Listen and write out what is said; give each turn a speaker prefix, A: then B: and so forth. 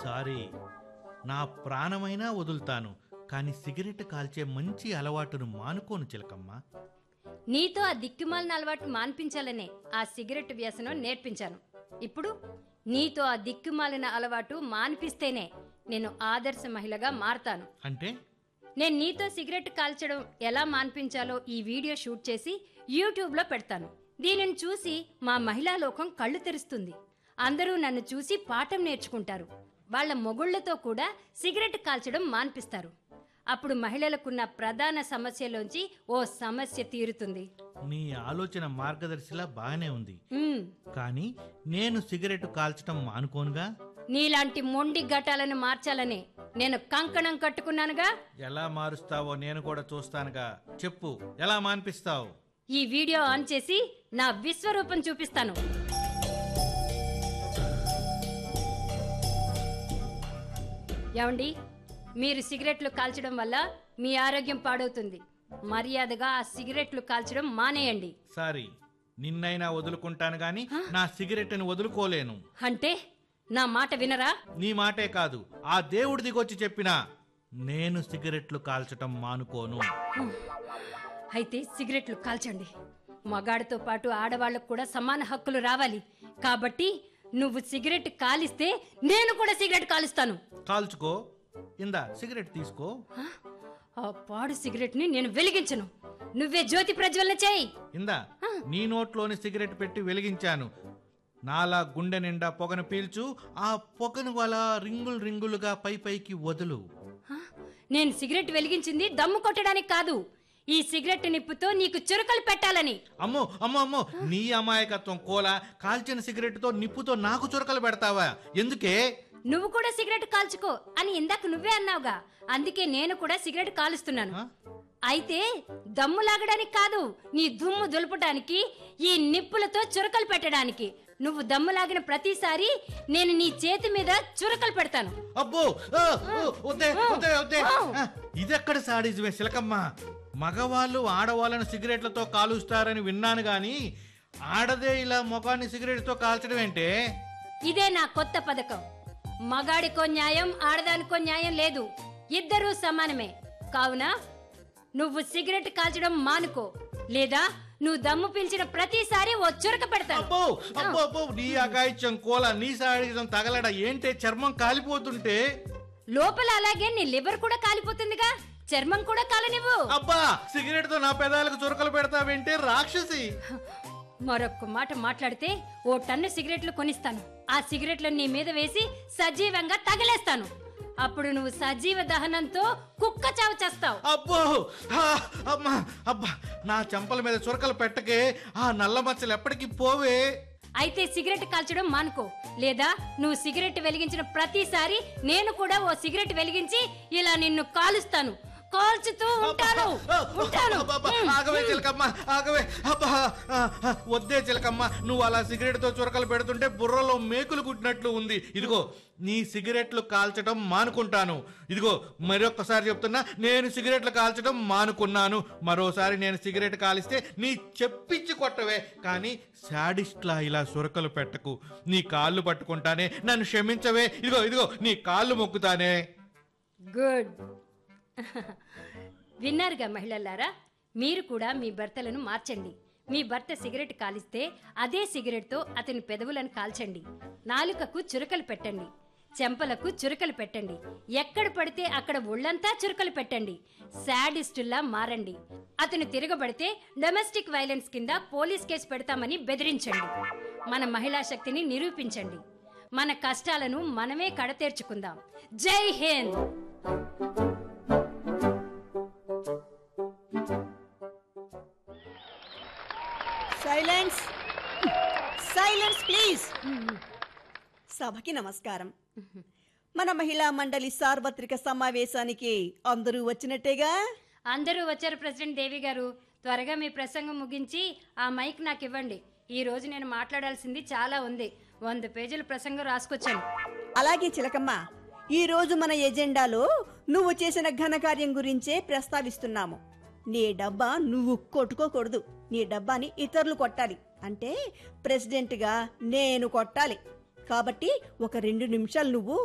A: Sorry నా ప్రాణమైనా వదులుతాను కానీ cigarette కాల్చే మంచి అలవాటును మానుకోను చిలకమ్మ
B: నీతో ఆ దిక్కుమాలిన అలవాటు మాన్పించాలనే ఆ సిగరెట్ వ్యసనం నేర్పించాను ఇప్పుడు నీతో ఆ దిక్కుమాలిన అలవాటు మాన్పిస్తేనే నేను ఆదర్శ మహిళగా మారతాను
A: అంటే
B: నేను నీతో సిగరెట్ కాల్చడం ఎలా మాన్పించాలో ఈ వీడియో షూట్ చేసి యూట్యూబ్లో పెడతాను దీనిని చూసి మా మహిళా లోకం కళ్ళు తెరుస్తుంది అందరూ నన్ను చూసి పాఠం నేర్చుకుంటారు వాళ్ళ మొగుళ్లతో కూడా సిగరెట్ కాల్చడం మాన్పిస్తారు అప్పుడు మహిళలకున్న ప్రధాన సమస్యలోంచి ఓ సమస్య తీరుతుంది
A: నీ ఆలోచన మార్గదర్శిలా బాగానే ఉంది
B: ఉమ్,
A: కానీ నేను సిగరెట్ కాల్చడం మానుకోనుగా
B: నీలాంటి మొండి ఘటాలను మార్చాలని నేను కంకణం కట్టుకున్నానుగా
A: ఎలా మారుస్తావో నేను కూడా చూస్తానుగా చెప్పు ఎలా మాన్పిస్తావు
B: ఈ వీడియో ఆన్ చేసి నా విశ్వరూపం చూపిస్తాను ఏమండి మీరు సిగరెట్లు కాల్చడం వల్ల మీ ఆరోగ్యం పాడవుతుంది మర్యాదగా ఆ సిగరెట్లు కాల్చడం మానేయండి
A: సారీ నిన్నైనా వదులుకుంటాను గాని నా సిగరెట్ని వదులుకోలేను
B: అంటే నా మాట వినరా
A: నీ మాటే కాదు ఆ దేవుడి దిగొచ్చి చెప్పినా నేను సిగరెట్లు కాల్చటం మానుకోను
B: అయితే సిగరెట్లు కాల్చండి మగాడితో పాటు ఆడవాళ్ళకు కూడా సమాన హక్కులు రావాలి కాబట్టి నువ్వు సిగరెట్ కాలిస్తే నేను కూడా సిగరెట్ కాలుస్తాను
A: కాల్చుకో ఇందా సిగరెట్ తీసుకో
B: ఆ పాడు సిగరెట్ ని నేను వెలిగించను నువ్వే జ్యోతి ప్రజ్వలన చేయి
A: ఇందా నీ నోట్లోని సిగరెట్ పెట్టి వెలిగించాను నాలా గుండె నిండా పొగను పీల్చు ఆ పొగను అలా రింగులు రింగులుగా పై పైకి వదులు
B: ఆ, నేను సిగరెట్ వెలిగించింది దమ్ము కొట్టడానికి కాదు ఈ సిగరెట్ నిప్పుతో నీకు చురకలు పెట్టాలని
A: అమ్మో అమ్మో అమ్మో నీ అమాయకత్వం కోలా కాల్చిన సిగరెట్తో నిప్పుతో నాకు చురకలు పెడతావా ఎందుకే
B: నువ్వు కూడా సిగరెట్ కాల్చుకో అని ఇందాక నువ్వే అన్నావుగా అందుకే నేను కూడా సిగరెట్ కాలుస్తున్నాను
A: ఆ?
B: అయితే దమ్ము లాగడానికి కాదు నీ దుమ్ము దులపడానికి ఈ నిప్పులతో చురకలు పెట్టడానికి నువ్వు దమ్ము లాగిన ప్రతిసారి నేను నీ చేతి మీద చురకలు పెడతాను
A: అబ్బో ఆ, ఓ, వద్దే వద్దే వద్దే ఆ, ఇదెక్కడ సాడిజమే శిలకమ్మ మగవాళ్ళు ఆడవాళ్ళను సిగరెట్లతో కాలుస్తారని విన్నాను గాని ఆడదే ఇలా ముఖాన్ని సిగరెట్తో కాల్చడం ఏంటే
B: ఇదే నా కొత్త పథకం మగాడికో న్యాయం ఆడదానికో న్యాయం లేదు ఇద్దరూ సమానమే కావున నువ్వు సిగరెట్ కాల్చడం మానుకో లేదా నువ్వు దమ్ము పీల్చిన ప్రతిసారి ఓ చురక పెడతాను
A: అబ్బో అబ్బో అబ్బో నీ అగాయిత్యం కోల నీ సాడిజం తగలడ ఏంటే చర్మం కాలిపోతుంటే
B: లోపల అలాగే నీ లివర్ కూడా కాలిపోతుందిగా చర్మం కూడా కాలనివ్వు
A: అబ్బా సిగరెట్ తో నా పెదాలకు చురకలు పెడతావేంటే రాక్షసి
B: మరొక్క మాట మాట్లాడితే ఓ టన్ను సిగరెట్లు కొనిస్తాను ఆ సిగరెట్లు నీ మీద వేసి సజీవంగా తగిలేస్తాను అప్పుడు నువ్వు సజీవ దహనంతో కుక్క చావు చేస్తావు
A: అబ్బో ఆ, అమ్మా అబ్బా నా చెంపల మీద చురకలు పెట్టకే ఆ నల్ల మచ్చలు ఎప్పటికి పోవే
B: అయితే సిగరెట్ కాల్చడం మానుకో లేదా నువ్వు సిగరెట్ వెలిగించిన ప్రతిసారి నేను కూడా ఓ సిగరెట్ వెలిగించి ఇలా నిన్ను కాలుస్తాను కాల్చుతూ ఉంటాను ఉంటాను
A: అబ్బబ్బా, ఆగవే చిలకమ్మ ఆగవే అబ్బా ఆ, ఆ, వద్దే చిలకమ్మ నువ్వు అలా సిగరెట్ తో చురకలు పెడుతుంటే బుర్రలో మేకులు కుట్టినట్లు ఉంది ఇదిగో నీ సిగరెట్లు కాల్చడం మానుకుంటాను ఇదిగో మరొక్కసారి చెప్తున్నా నేను సిగరెట్లు కాల్చడం మానుకున్నాను మరోసారి నేను సిగరెట్ కాలిస్తే నీ చెప్పించి కొట్టవే కానీ శాడిస్ట్లా ఇలా సురకలు పెట్టకు నీ కాళ్ళు పట్టుకుంటానే నన్ను క్షమించవే ఇదిగో ఇదిగో నీ కాళ్ళు మొక్కుతానే
B: గుడ్ విన్నారుగా మహిళలారా మీరు కూడా మీ భర్తలను మార్చండి మీ భర్త సిగరెట్ కాలిస్తే అదే సిగరెట్తో అతని పెదవులను కాల్చండి నాలుకకు చురకలు పెట్టండి చెంపలకు చురకలు పెట్టండి ఎక్కడ పడితే అక్కడ ఒళ్ళంతా చురకలు పెట్టండి శాడిస్టుల్లా మారండి అతను తిరగబడితే డొమెస్టిక్ వైలెన్స్ కింద పోలీస్ కేసు పెడతామని బెదిరించండి మన మహిళా శక్తిని నిరూపించండి మన కష్టాలను మనమే కడతేర్చుకుందాం జై హింద్
C: సైలెన్స్ సైలెన్స్ ప్లీజ్ సభకి నమస్కారం మన మహిళా మండలి సార్వత్రిక సమావేశానికి అందరూ వచ్చినట్టేగా
B: అందరూ వచ్చారు ప్రెసిడెంట్ దేవి గారు త్వరగా మీ ప్రసంగం ముగించి ఆ మైక్ నాకు ఇవ్వండి ఈ రోజు నేను మాట్లాడాల్సింది చాలా ఉంది వంద పేజీల ప్రసంగం రాసుకొచ్చాను
C: అలాగే చిలకమ్మ ఈ రోజు మన ఎజెండాలో నువ్వు చేసిన ఘనకార్యం గురించే ప్రస్తావిస్తున్నాము నీ డబ్బా నువ్వు కొట్టుకోకూడదు నీ డబ్బాని ఇతరులు కొట్టాలి అంటే ప్రెసిడెంట్గా నేను కొట్టాలి కాబట్టి ఒక రెండు నిమిషాలు నువ్వు